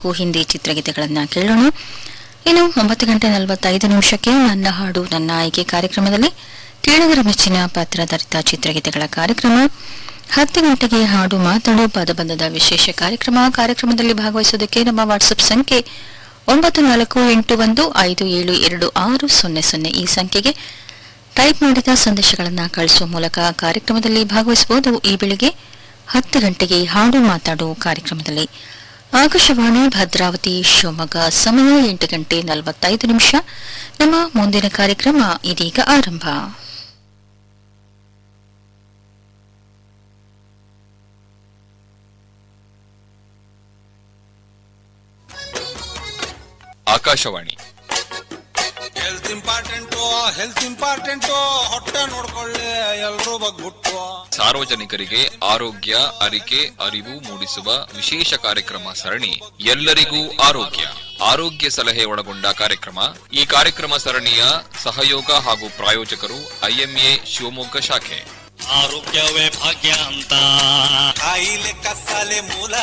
ಹಿಂದಿ ಚಿತ್ರಗೀತೆಗಳನ್ನ ಕೇಳೋಣ ಇನ್ನು ಒಂಬತ್ತು ಗಂಟೆ ನಲವತ್ತೈದು ನಿಮಿಷಕ್ಕೆ ನನ್ನ ಹಾಡು ನನ್ನ ಆಯ್ಕೆ ಕಾರ್ಯಕ್ರಮದಲ್ಲಿ ಕೇಳುಗರ ಮೆಚ್ಚಿನ ಪಾತ್ರಧಾರಿತ ಚಿತ್ರಗೀತೆಗಳ ಕಾರ್ಯಕ್ರಮ ಹತ್ತು ಗಂಟೆಗೆ ಹಾಡು ಮಾತಾಡು ಪದಬಂಧದ ವಿಶೇಷ ಕಾರ್ಯಕ್ರಮ ಕಾರ್ಯಕ್ರಮದಲ್ಲಿ ಭಾಗವಹಿಸುವುದಕ್ಕೆ ನಮ್ಮ ವಾಟ್ಸಪ್ ಸಂಖ್ಯೆ ಒಂಬತ್ತು ನಾಲ್ಕು ಎಂಟು ಒಂದು ಐದು ಏಳು ಎರಡು ಆರು ಸೊನ್ನೆ ಸೊನ್ನೆ ಈ ಸಂಖ್ಯೆಗೆ ಟೈಪ್ ಮಾಡಿದ ಸಂದೇಶಗಳನ್ನು ಕಳಿಸುವ ಮೂಲಕ ಕಾರ್ಯಕ್ರಮದಲ್ಲಿ ಭಾಗವಹಿಸಬಹುದು ಈ ಬೆಳಿಗ್ಗೆ ಹತ್ತು ಗಂಟೆಗೆ ಹಾಡು ಮಾತಾಡು ಕಾರ್ಯಕ್ರಮದಲ್ಲಿ ಆಕಾಶವಾಣಿ ಭದ್ರಾವತಿ ಶಿವಮೊಗ್ಗ ಸಮಯ ಎಂಟು ಗಂಟೆ ನಲವತ್ತೈದು ನಿಮಿಷ ನಮ್ಮ ಮುಂದಿನ ಕಾರ್ಯಕ್ರಮ ಇದೀಗ ಆರಂಭ Akashvani health important health important ಹೊಟ್ಟೆ ನೋಡ್ಕೊಳ್ಳಿ ಎಲ್ರೂ ಬಗ್ಬಿಟ್ಟು ಸಾರ್ವಜನಿಕರಿಗೆ ಆರೋಗ್ಯ ಅರಿಕೆ ಅರಿವು ಮೂಡಿಸುವ ವಿಶೇಷ ಕಾರ್ಯಕ್ರಮ ಸರಣಿ ಎಲ್ಲರಿಗೂ ಆರೋಗ್ಯ ಆರೋಗ್ಯ ಸಲಹೆ ಒಳಗೊಂಡ ಕಾರ್ಯಕ್ರಮ ಈ ಕಾರ್ಯಕ್ರಮ ಸರಣಿಯ ಸಹಯೋಗ ಹಾಗೂ ಪ್ರಾಯೋಜಕರು ಐಎಂಎ ಶಿವಮೊಗ್ಗ ಶಾಖೆ ಆರೋಗ್ಯವೇ ಭಾಗ್ಯ ಅಂತ ಕಾಯಿಲೆ ಕಸಾಲೆ ಮೂಲ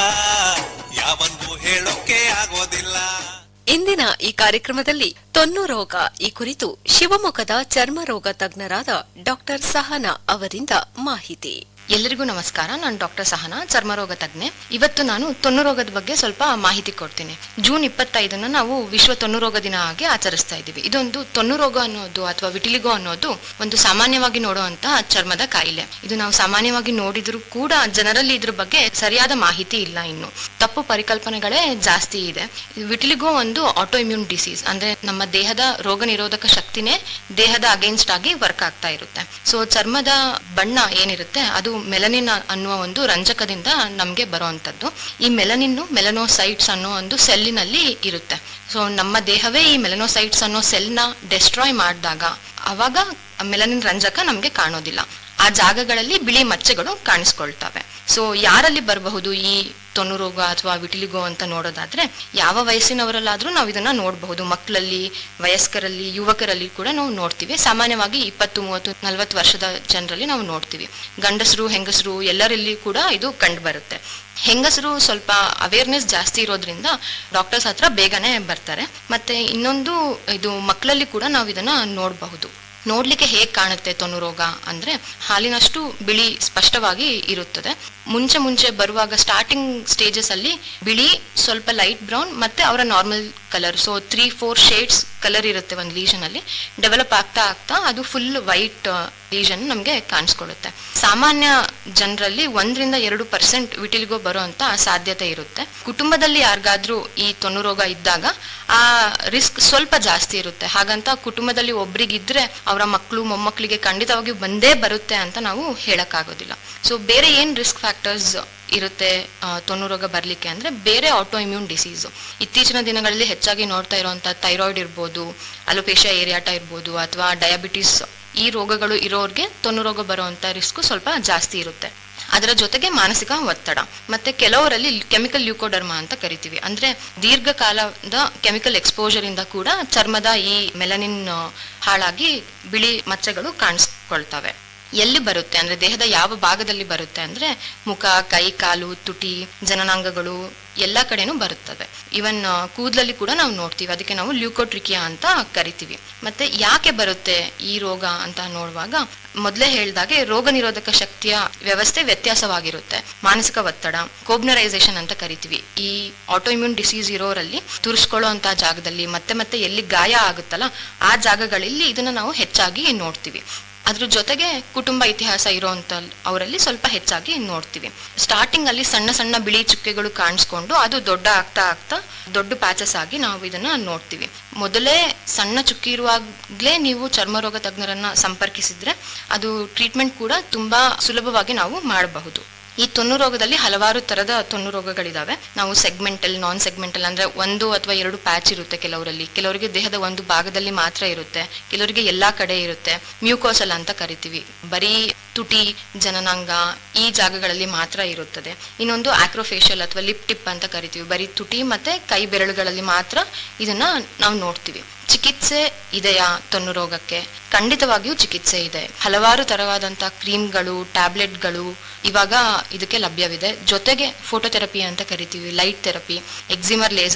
ಯಾವಂದು ಹೇಳೋಕೆ ಆಗೋದಿಲ್ಲ ಇಂದಿನ ಈ ಕಾರ್ಯಕ್ರಮದಲ್ಲಿ ತೊನ್ನು ರೋಗ ಈ ಕುರಿತು ಶಿವಮೊಗ್ಗದ ಚರ್ಮ ರೋಗ ತಜ್ಞರಾದ ಡಾಕ್ಟರ್ ಸಹನಾ ಅವರಿಂದ ಮಾಹಿತಿ ಎಲ್ಲರಿಗೂ ನಮಸ್ಕಾರ ನಾನು ಡಾಕ್ಟರ್ ಸಹನಾ ಚರ್ಮರೋಗ ತಜ್ಞೆ ಇವತ್ತು ನಾನು ತೊನ್ನು ರೋಗದ ಬಗ್ಗೆ ಸ್ವಲ್ಪ ಮಾಹಿತಿ ಕೊಡ್ತೀನಿ ಜೂನ್ ಇಪ್ಪತ್ತೈದನ್ನ ನಾವು ವಿಶ್ವ ತೊನ್ನು ರೋಗ ದಿನ ಆಗಿ ಆಚರಿಸ್ತಾ ಇದ್ದೀವಿ ಇದೊಂದು ತೊನ್ನು ರೋಗ ಅನ್ನೋದು ಅಥವಾ ವಿಟಿಲಿಗೋ ಅನ್ನೋದು ಒಂದು ಸಾಮಾನ್ಯವಾಗಿ ನೋಡುವಂತಹ ಚರ್ಮದ ಕಾಯಿಲೆ ಇದು ನಾವು ಸಾಮಾನ್ಯವಾಗಿ ನೋಡಿದ್ರು ಕೂಡ ಜನರಲ್ಲಿ ಇದ್ರ ಬಗ್ಗೆ ಸರಿಯಾದ ಮಾಹಿತಿ ಇಲ್ಲ ಇನ್ನು ತಪ್ಪು ಪರಿಕಲ್ಪನೆಗಳೇ ಜಾಸ್ತಿ ಇದೆ ವಿಟಿಲಿಗೋ ಒಂದು ಆಟೋ ಇಮ್ಯೂನ್ ಡಿಸೀಸ್ ಅಂದ್ರೆ ನಮ್ಮ ದೇಹದ ರೋಗ ನಿರೋಧಕ ಶಕ್ತಿನೇ ದೇಹದ ಅಗೇನ್ಸ್ಟ್ ಆಗಿ ವರ್ಕ್ ಆಗ್ತಾ ಇರುತ್ತೆ ಸೊ ಚರ್ಮದ ಬಣ್ಣ ಏನಿರುತ್ತೆ ಅದು ಮೆಲನಿನ್ ಅನ್ನುವ ಒಂದು ರಂಜಕದಿಂದ ನಮ್ಗೆ ಬರುವಂತದ್ದು ಈ ಮೆಲನಿನ್ನು ಮೆಲನೋಸೈಟ್ಸ್ ಅನ್ನೋ ಒಂದು ಸೆಲ್ಲಿನಲ್ಲಿ ಇರುತ್ತೆ ಸೊ ನಮ್ಮ ದೇಹವೇ ಈ ಮೆಲನೋಸೈಟ್ಸ್ ಅನ್ನೋ ಸೆಲ್ನ ಡೆಸ್ಟ್ರಾಯ್ ಮಾಡಿದಾಗ ಅವಾಗ ಮೆಲನಿನ್ ರಂಜಕ ನಮ್ಗೆ ಕಾಣೋದಿಲ್ಲ ಆ ಜಾಗಗಳಲ್ಲಿ ಬಿಳಿ ಮಚ್ಚೆಗಳು ಕಾಣಿಸ್ಕೊಳ್ತವೆ ಸೊ ಯಾರಲ್ಲಿ ಬರಬಹುದು ಈ ತೊನ್ನು ರೋಗ ಅಥವಾ ವಿಟಿಲಿಗೋ ಅಂತ ನೋಡೋದಾದ್ರೆ ಯಾವ ವಯಸ್ಸಿನವರಲ್ಲಾದ್ರೂ ನಾವು ಇದನ್ನ ನೋಡಬಹುದು ಮಕ್ಕಳಲ್ಲಿ ವಯಸ್ಕರಲ್ಲಿ ಯುವಕರಲ್ಲಿ ಕೂಡ ನಾವು ನೋಡ್ತೀವಿ ಸಾಮಾನ್ಯವಾಗಿ ಇಪ್ಪತ್ತು ಮೂವತ್ತು ನಲವತ್ತು ವರ್ಷದ ಜನರಲ್ಲಿ ನಾವು ನೋಡ್ತೀವಿ ಗಂಡಸರು ಹೆಂಗಸರು ಎಲ್ಲರಲ್ಲಿ ಕೂಡ ಇದು ಕಂಡು ಬರುತ್ತೆ ಹೆಂಗಸರು ಸ್ವಲ್ಪ ಅವೇರ್ನೆಸ್ ಜಾಸ್ತಿ ಇರೋದ್ರಿಂದ ಡಾಕ್ಟರ್ಸ್ ಹತ್ರ ಬೇಗನೆ ಬರ್ತಾರೆ ಮತ್ತೆ ಇನ್ನೊಂದು ಇದು ಮಕ್ಕಳಲ್ಲಿ ಕೂಡ ನಾವು ಇದನ್ನ ನೋಡಬಹುದು ನೋಡ್ಲಿಕ್ಕೆ ಹೇಗ್ ಕಾಣುತ್ತೆ ತೊನ್ನು ರೋಗ ಅಂದ್ರೆ ಹಾಲಿನಷ್ಟು ಬಿಳಿ ಸ್ಪಷ್ಟವಾಗಿ ಇರುತ್ತದೆ ಮುಂಚೆ ಮುಂಚೆ ಬರುವಾಗ ಸ್ಟಾರ್ಟಿಂಗ್ ಸ್ಟೇಜಸ್ ಅಲ್ಲಿ ಬಿಳಿ ಸ್ವಲ್ಪ ಲೈಟ್ ಬ್ರೌನ್ ಮತ್ತೆ ಅವರ normal colour so three four shades colour ಇರುತ್ತೆ ಒಂದು ಲೀಷನ್ ಅಲ್ಲಿ ಡೆವಲಪ್ ಆಗ್ತಾ ಆಗ್ತಾ ಅದು ಫುಲ್ ವೈಟ್ ಲೀಷನ್ ನಮಗೆ ಕಾಣಿಸ್ಕೊಳ್ಳುತ್ತೆ ಸಾಮಾನ್ಯ ಜನರಲ್ಲಿ ಒಂದರಿಂದ ಎರಡು ಪರ್ಸೆಂಟ್ ವಿಟಿಲಿಗೋ ಬರುವಂತ ಸಾಧ್ಯತೆ ಇರುತ್ತೆ ಕುಟುಂಬದಲ್ಲಿ ಯಾರಿಗಾದ್ರೂ ಈ ತೊನ್ನು ರೋಗ ಇದ್ದಾಗ ಆ ರಿಸ್ಕ್ ಸ್ವಲ್ಪ ಜಾಸ್ತಿ ಇರುತ್ತೆ ಹಾಗಂತ ಕುಟುಂಬದಲ್ಲಿ ಒಬ್ರಿಗಿದ್ರೆ ಅವರ ಮಕ್ಕಳು ಮೊಮ್ಮಕ್ಕಳಿಗೆ ಖಂಡಿತವಾಗಿ ಬಂದೇ ಬರುತ್ತೆ ಅಂತ ನಾವು ಹೇಳಕ್ಕಾಗೋದಿಲ್ಲ ಸೊ ಬೇರೆ ಏನ್ ರಿಸ್ಕ್ ಫ್ಯಾಕ್ಟರ್ಸ್ ಇರುತ್ತೆ ಆ, ತೊನ್ನು ರೋಗ ಬರ್ಲಿಕ್ಕೆ ಅಂದ್ರೆ ಬೇರೆ ಆಟೋ ಇಮ್ಯೂನ್ ಡಿಸೀಸ್ ಇತ್ತೀಚಿನ ದಿನಗಳಲ್ಲಿ ಹೆಚ್ಚಾಗಿ ನೋಡ್ತಾ ಇರುವಂತ ಥೈರಾಯ್ಡ್ ಇರ್ಬೋದು ಅಲೋಪೇಶಿಯಾ ಏರಿಯಾಟ ಇರ್ಬೋದು ಅಥವಾ ಡಯಾಬಿಟಿಸ್ ಈ ರೋಗಗಳು ಇರೋರ್ಗೆ ತೊನ್ನು ರೋಗ ಬರುವಂತ ರಿಸ್ಕ್ ಸ್ವಲ್ಪ ಜಾಸ್ತಿ ಇರುತ್ತೆ ಅದರ ಜೊತೆಗೆ ಮಾನಸಿಕ ಒತ್ತಡ ಮತ್ತೆ ಕೆಲವರಲ್ಲಿ ಕೆಮಿಕಲ್ ಲ್ಯೂಕೋಡರ್ಮಾ ಅಂತ ಕರಿತೀವಿ ಅಂದ್ರೆ ದೀರ್ಘಕಾಲದ ಕೆಮಿಕಲ್ ಎಕ್ಸ್ಪೋಜರ್ ಇಂದ ಕೂಡ ಚರ್ಮದ ಈ ಮೆಲನಿನ್ ಆ, ಹಾಳಾಗಿ ಬಿಳಿ ಮಚ್ಚೆಗಳು ಕಾಣಿಸ್ಕೊಳ್ತವೆ ಎಲ್ಲಿ ಬರುತ್ತೆ ಅಂದ್ರೆ ದೇಹದ ಯಾವ ಭಾಗದಲ್ಲಿ ಬರುತ್ತೆ ಅಂದ್ರೆ ಮುಖ ಕೈ ಕಾಲು ತುಟಿ ಜನನಾಂಗಗಳು ಎಲ್ಲಾ ಕಡೆನೂ ಬರುತ್ತವೆ ಇವನ್ ಕೂದಲಲ್ಲಿ ಕೂಡ ನಾವು ನೋಡ್ತೀವಿ ಅದಕ್ಕೆ ನಾವು ಲ್ಯೂಕೋಟ್ರಿಕಿಯಾ ಅಂತ ಕರಿತೀವಿ ಮತ್ತೆ ಯಾಕೆ ಬರುತ್ತೆ ಈ ರೋಗ ಅಂತ ನೋಡುವಾಗ ಮೊದಲೇ ಹೇಳ್ದಾಗೆ ರೋಗ ನಿರೋಧಕ ಶಕ್ತಿಯ ವ್ಯವಸ್ಥೆ ವ್ಯತ್ಯಾಸವಾಗಿರುತ್ತೆ ಮಾನಸಿಕ ಒತ್ತಡ ಕೋಬ್ನರೈಸೇಷನ್ ಅಂತ ಕರಿತೀವಿ ಈ ಆಟೋಇಮ್ಯೂನ್ ಡಿಸೀಸ್ ಇರೋರಲ್ಲಿ ತುರಿಸ್ಕೊಳ್ಳೋ ಅಂತ ಜಾಗದಲ್ಲಿ ಮತ್ತೆ ಮತ್ತೆ ಎಲ್ಲಿ ಗಾಯ ಆಗುತ್ತಲ್ಲ ಆ ಜಾಗಗಳಲ್ಲಿ ಇದನ್ನ ನಾವು ಹೆಚ್ಚಾಗಿ ನೋಡ್ತೀವಿ ಅದ್ರ ಜೊತೆಗೆ ಕುಟುಂಬ ಇತಿಹಾಸ ಇರೋಂತ ಅವರಲ್ಲಿ ಸ್ವಲ್ಪ ಹೆಚ್ಚಾಗಿ ನೋಡ್ತೀವಿ ಸ್ಟಾರ್ಟಿಂಗ್ ಅಲ್ಲಿ ಸಣ್ಣ ಸಣ್ಣ ಬಿಳಿ ಚುಕ್ಕೆಗಳು ಕಾಣಿಸ್ಕೊಂಡು ಅದು ದೊಡ್ಡ ಆಗ್ತಾ ಆಗ್ತಾ ದೊಡ್ಡ ಪ್ಯಾಚಸ್ ಆಗಿ ನಾವು ಇದನ್ನ ನೋಡ್ತೀವಿ ಮೊದಲೇ ಸಣ್ಣ ಚುಕ್ಕಿ ಇರುವಾಗ್ಲೇ ನೀವು ಚರ್ಮರೋಗ ತಜ್ಞರನ್ನ ಸಂಪರ್ಕಿಸಿದ್ರೆ ಅದು ಟ್ರೀಟ್ಮೆಂಟ್ ಕೂಡ ತುಂಬಾ ಸುಲಭವಾಗಿ ನಾವು ಮಾಡಬಹುದು ಈ ತೊನ್ನು ರೋಗದಲ್ಲಿ ಹಲವಾರು ತರದ ತೊನ್ನು ರೋಗಗಳಿದಾವೆ ನಾವು ಸೆಗ್ಮೆಂಟಲ್ ನಾನ್ ಸೆಗ್ಮೆಂಟಲ್ ಅಂದ್ರೆ ಒಂದು ಅಥವಾ ಎರಡು ಪ್ಯಾಚ್ ಇರುತ್ತೆ ಕೆಲವರಲ್ಲಿ ಕೆಲವರಿಗೆ ದೇಹದ ಒಂದು ಭಾಗದಲ್ಲಿ ಮಾತ್ರ ಇರುತ್ತೆ ಕೆಲವರಿಗೆ ಎಲ್ಲಾ ಕಡೆ ಇರುತ್ತೆ ಮ್ಯೂಕೋಸಲ್ ಅಂತ ಕರಿತೀವಿ ಬರೀ ತುಟಿ ಜನನಾಂಗ ಈ ಜಾಗಗಳಲ್ಲಿ ಮಾತ್ರ ಇರುತ್ತದೆ ಇನ್ನೊಂದು ಆಕ್ರೋಫೇಶಿಯಲ್ ಅಥವಾ ಲಿಪ್ ಟಿಪ್ ಅಂತ ಕರಿತೀವಿ ಬರೀ ತುಟಿ ಮತ್ತೆ ಕೈ ಬೆರಳುಗಳಲ್ಲಿ ಮಾತ್ರ ಇದನ್ನ ನಾವು ನೋಡ್ತೀವಿ ಚಿಕಿತ್ಸೆ ಇದೆಯಾ ತೊನ್ನು ರೋಗಕ್ಕೆ ಖಂಡಿತವಾಗಿಯೂ ಚಿಕಿತ್ಸೆ ಇದೆ ಹಲವಾರು ತರವಾದಂತ ಕ್ರೀಮ್ಗಳು ಟ್ಯಾಬ್ಲೆಟ್ಗಳು ಇವಾಗ ಇದಕ್ಕೆ ಲಭ್ಯವಿದೆ ಜೊತೆಗೆ ಫೋಟೋಥೆರಪಿ ಅಂತ ಕರಿತೀವಿ ಲೈಟ್ ಥೆರಪಿ ಎಕ್ಸಿಮರ್ ಲೇಸರ್